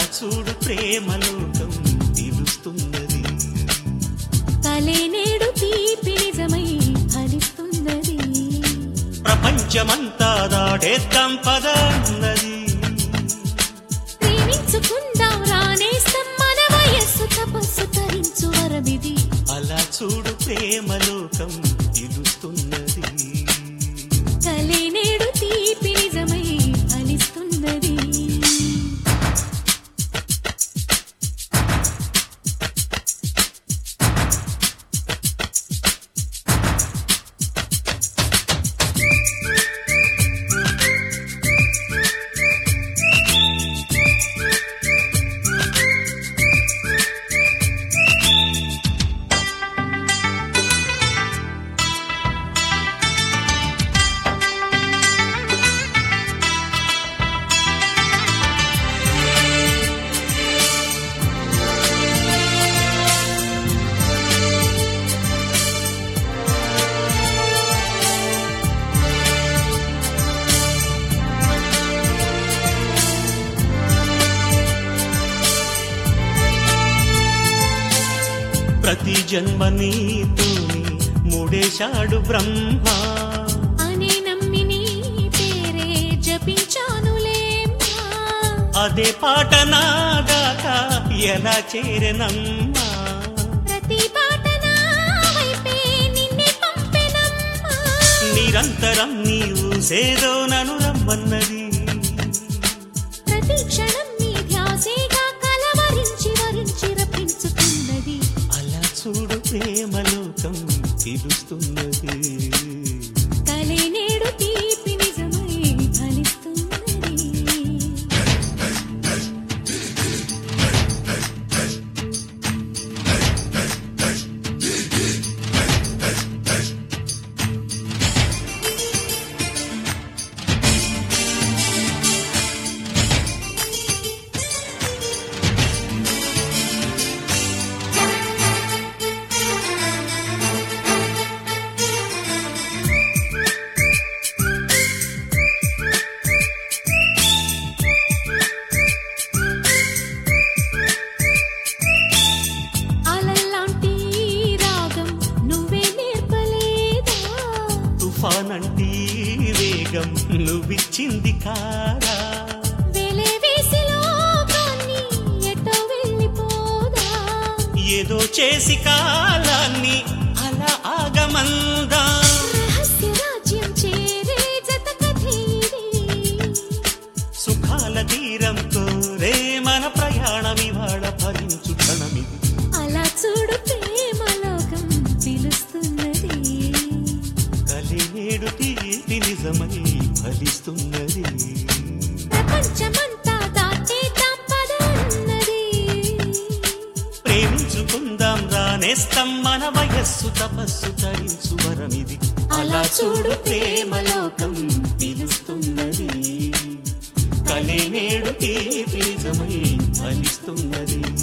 చూడు ప్రేమలోకం తెలుస్తున్నది కలే నేడు తీపి నిజమై ఫలిస్తున్నది ప్రపంచమంతా దాటేద్దాం పదన్నది ప్రేమించుకుందాం రానేస్తాం మన వయస్సు తపస్సు తరించు వరమిది అలా చూడు ప్రేమలోకం తెలుస్తున్నది కలే నేడు తీపి నిజమై ఫలిస్తున్నది ప్రతి జన్మ నీతోని మూడేశాడు బ్రహ్మ అనే నమ్మి నీ పేరే జపించానులేమ్మా అదే పాట నాదాకా ఎలా చేరనమ్మా ప్రతి పాట నా వైపే నిన్నే పంపెనమ్మా నిరంతరం నీవు సేదో నను రమ్మన్నది ప్రతి క్షణం నీ ధ్యాసేగా కలవరించి వరించి రప్పించుతున్నది అలా చూడు ప్రేమలోకం తెలుస్తున్నది కలే నేడు తీపి నిజమై ఫలిస్తున్నది అలల్లాంటి రాగం నువ్వే నేర్పలేదా తుఫానంటి వేగం నువ్విచ్చింది కాదా వెలే వేసి లోకాన్ని ఎటో వెళ్ళిపోదా ఏదో చేసి కాలాన్ని అలా ఆగమందా రహస్య రాజ్యం చేరే జత కథే ఇది. సుఖాల తీరం కోరే మన ప్రయాణం ఇవాళ భరించు క్షణమిది అలా చూడు ప్రేమ లోకం పిలుస్తున్నది కలినేడు తీపి నిజమై ఫలిస్తున్నది ప్రపంచమంతా దాటేద్దాం పద అన్నది ప్రేమించుకుందాం రానేస్తాం మన వయస్సు తపస్సు తరించు వరమిది అలా చూడు ప్రేమలోకం పిలుస్తున్నది కలినేడు తీపి నిజమై ఫలిస్తున్నది